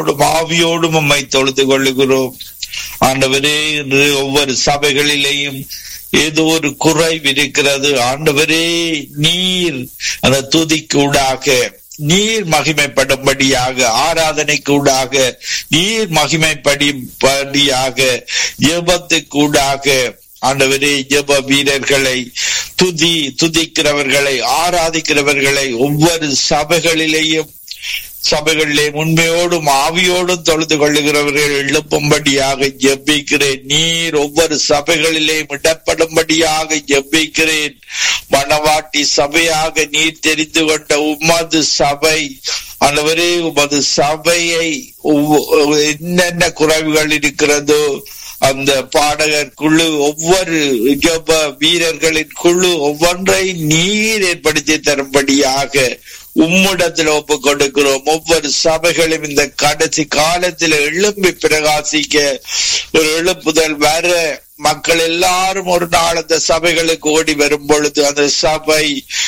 ஆவியோடும் உம்மை தொழுது கொள்ளுகிறோம் ஆண்டவரே இன்று ஒவ்வொரு சபைகளிலேயும் ஏதோ ஒரு குறைவு இருக்கிறது ஆண்டவரே நீர் அந்த துதிக்கூடாக நீர் மகிமைப்படும்படியாக ஆராதனைக்கூடாக நீர் மகிமைப்படிப்படியாக ஜெபத்துக்கூடாக ஆண்டவரே ஜெப வீரர்களை துதி துதிக்கிறவர்களை ஆராதிக்கிறவர்களை ஒவ்வொரு சபைகளிலேயும் சபைகளிலே உண்மையோடும் ஆவியோடும் தொழுது கொள்ளுகிறவர்கள் எழுப்பும்படியாக ஜெபிக்கிறேன் நீர் ஒவ்வொரு சபைகளிலேயும் இடப்படும்படியாக ஜெபிக்கிறேன் மணவாட்டி சபையாக நீர் தெரிந்து கொண்ட உமது சபை ஆண்டவரே உமது சபையை ஒவ்வொ- என்னென்ன குறைவுகள் இருக்கிறதோ அந்த பாடகர் குழு ஒவ்வொரு ஜெப வீரர்களின் குழு ஒவ்வொன்றை நீர் ஏற்படுத்தி தரும்படியாக உம்மிடத்தில் ஒப்பு கொடுக்கிறோம் ஒவ்வொரு சபைகளும் இந்த கடைசி காலத்தில் எழும்பி பிரகாசிக்க ஒரு எழுப்புதல் வர மக்கள் எல்லாரும் ஒரு நாள் அந்த சபைகளுக்கு ஓடி வரும் பொழுது அந்த சபை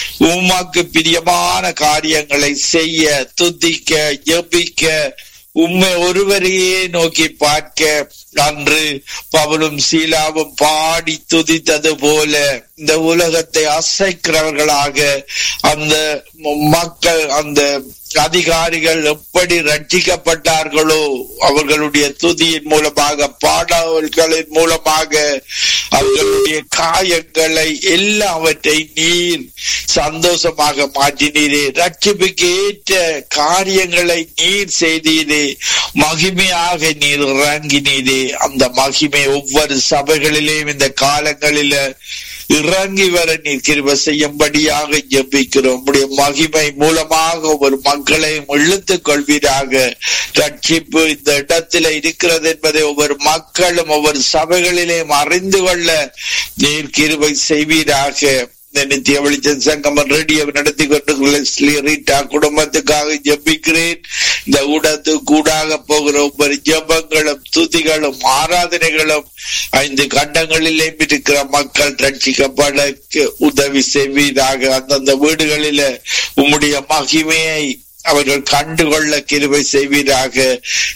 உமக்கு பிரியமான காரியங்களை செய்ய துதிக்க ஜெபிக்க உம்மை ஒருவரையே நோக்கி பார்க்க அன்று பவுலும் சீலாவும் பாடி துதித்தது போல இந்த உலகத்தை அசைக்கிறவர்களாக அந்த மக்கள் அந்த அதிகாரிகள் எப்படி ரட்சிக்கப்பட்டார்களோ அவர்களுடைய துதியின் மூலமாக பாடல்களின் மூலமாக அவர்களுடைய காயங்களை எல்லாவற்றை நீர் சந்தோஷமாக மாற்றினீரே ரட்சிப்புக்கு ஏற்ற காரியங்களை நீர் செய்தீரே மகிமையாக நீர் இறங்கினீரே அந்த மகிமை ஒவ்வொரு சபைகளிலேயும் இந்த காலங்களில இறங்கி வர நீர் கிருப செய்யும்படியாக ஜெபிக்கிறோம் உடைய மகிமை மூலமாக ஒரு மக்களையும் இழுத்துக் கொள்வீராக ரட்சிப்பு இந்த இடத்துல இருக்கிறது என்பதை ஒவ்வொரு மக்களும் ஒவ்வொரு சபைகளிலேயும் அறிந்து கொள்ள நீர் கிருபை செய்வீராக இந்த நித்திய வெளிச்சம் சங்கமன் ரேடியோ நடத்தி கொண்டு லெஸ்லி ரீட்டா குடும்பத்துக்காக ஜெபிக்கிறேன் இந்த ஊடத்து கூடாக போகிற ஒவ்வொரு ஜெபங்களும் துதிகளும் ஆராதனைகளும் ஐந்து கண்டங்களிலே இருக்கிற மக்கள் ரட்சிக்கப்பட உதவி செய்வீராக அந்தந்த வீடுகளில உம்முடைய மகிமையை அவர்கள் கண்டுகொள்ள கிருபை செய்வீராக